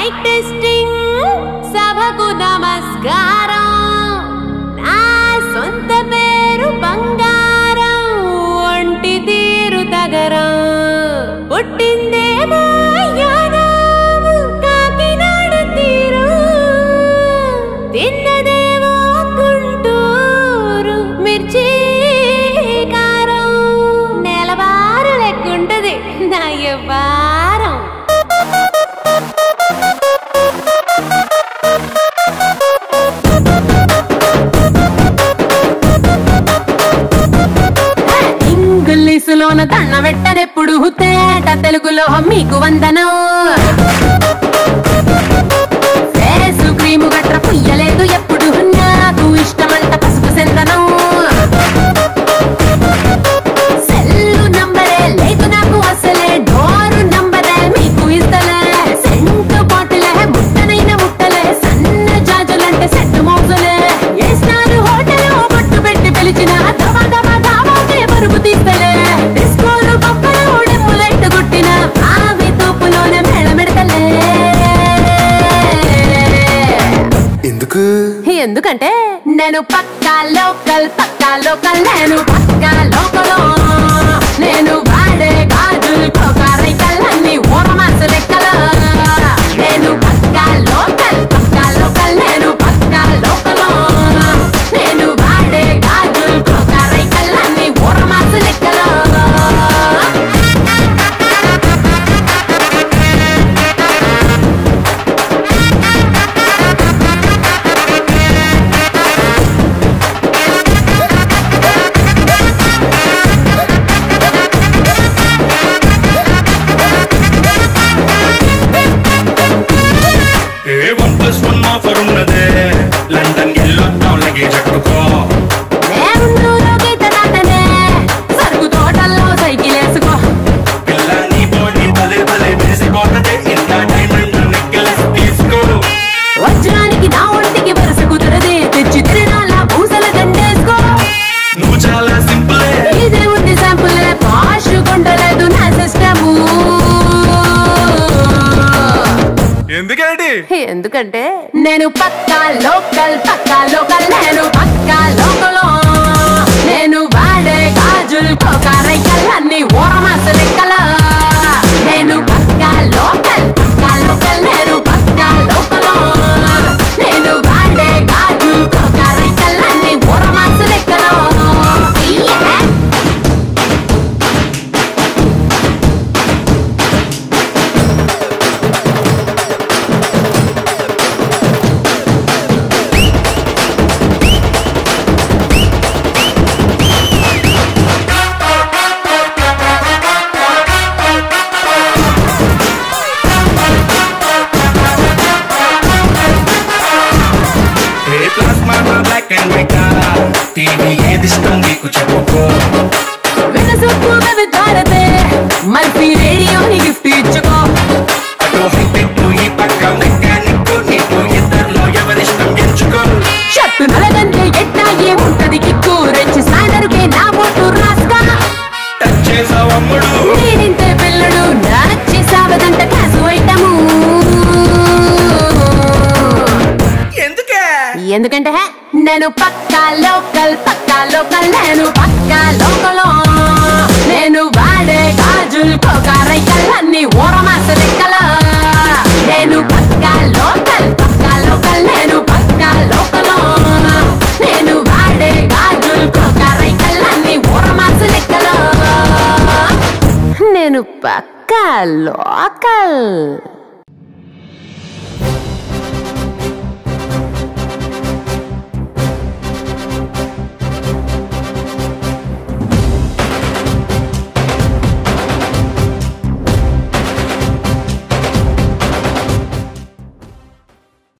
Mic testing సభకు నమస్కారం నా సొంత పేరు బంగారం ఒంటి తీరు తగరం పుట్టిందేమో యానాము కాకినాడ తీరు తిన్నదేమో గుంటూరు మిర్చి కారం నెలవారు లెక్కుంటది నా వ్యవహారం ఇంగ్లీషులోన దండ పెట్టనెప్పుడు తేట తెలుగులో మీకు వందనం ఫేసు క్రీము గట్ర పుయ్యలేదు ఎప్పుడు నాకు ఇష్టమంట పసుపు సెందనం సెల్లు నంబరే లేదు నాకు అసలే డోరు నంబరే మీకు ఇస్తలే సెంటు బాటిలే ముట్టనైన ముట్టలే సన్న జాజులంటే సెట్టు మోజులే ఏస్తారు హోటల్ బొట్టు పెట్టి పిలిచిన దమ దమ దావాకే పరుపు తీస్తలే డిస్కోలు బొమ్మలు డెమ్ములెట్టు గుట్టిన ఆవి తూపులోనే మేళమెడతలే ఎందుకు ఎందుకంటే నేను పక్కా లోకల్ పక్కా లోకల్ నేను పక్కా లోకలో నేను వాడే గాజులు కోకారైకల్లన్నీ ఓరమాస లెక్కల నేను పక్కా లోకల్ పక్కా లోకల్ నేను పక్కా లోకలో నేను వాడే గాజులు కోకారైకల్లన్నీ ఓరమాస లెక్కల ఏ వన్ ప్లస్ వన్ ఆఫర్ ఉన్నదే లండన్ ఎల్లొద్దాం లగేజ్ అట్టుకో నేనుండూలో గీత దాటనే సరుకు తోటల్లో సైకిల్ వేసుకో పిల్ల నీ బాడీ భలే భలే వేసిపోతదే ఇంత డైమండ్ నెక్లెస్ తీసుకో వజ్రానికి నా ఒంటికి వరుస కుదరదే తెచ్చి తిరణాల పూసల దండేసుకో నువ్వు చాలా సింపులే ఇదే ఉంది శాంపుల్ పాష్ కొండలేదు నా సిస్టము ఎందుకేంటి ఎందుకంటే నేను పక్కా లోకల్ పక్కా లోకల్ నేను పక్కా లోకలో నేను వాడే గాజులు కోకారైకల్ అన్ని ఓరమాస లెక్కల నేను పక్కా లోకల్ పక్కా లోకల్ నేను పక్కా లోకలో నేను వాడే గాజులు కోకారైకల్ అన్ని ఓరమాస లెక్కల Yeah. ఏ plasma black and white TV ఏది ఇష్టం నీకు చెప్పుకో వినసొప్పు విధారతే మల్పి రేడియోని గిఫ్ట్ ఇచ్చుకో అటు హైటెక్ ఈ పక్క మెకానిక్ నీకు ఇద్దరిలో ఎవరిష్టం ఎంచుకో షర్టు నలగంటే ఎట్టా ఏముంటది కిక్కు రెచ్చి సాయంత్రకే నా బొట్టు రాస్కా టచ్ చేసావు అమ్ముడు నేనింతే పిల్లడు నచ్చి సావదంట క్యాసు ఐటము ఎందుకే ఎందుకంటే హే, నేను పక్కా లోకల్ పక్కా లోకల్ నేను పక్కా లోకలో నేను వాడే గాజులు కోకారైకల్ అన్ని ఓరమాస లెక్కల నేను పక్కా లోకల్ పక్కా లోకల్ నేను పక్కా లోకలో నేను వాడే గాజులు కోకారైకల్ అన్ని ఓరమాస లెక్కల నేను పక్కా లోకల్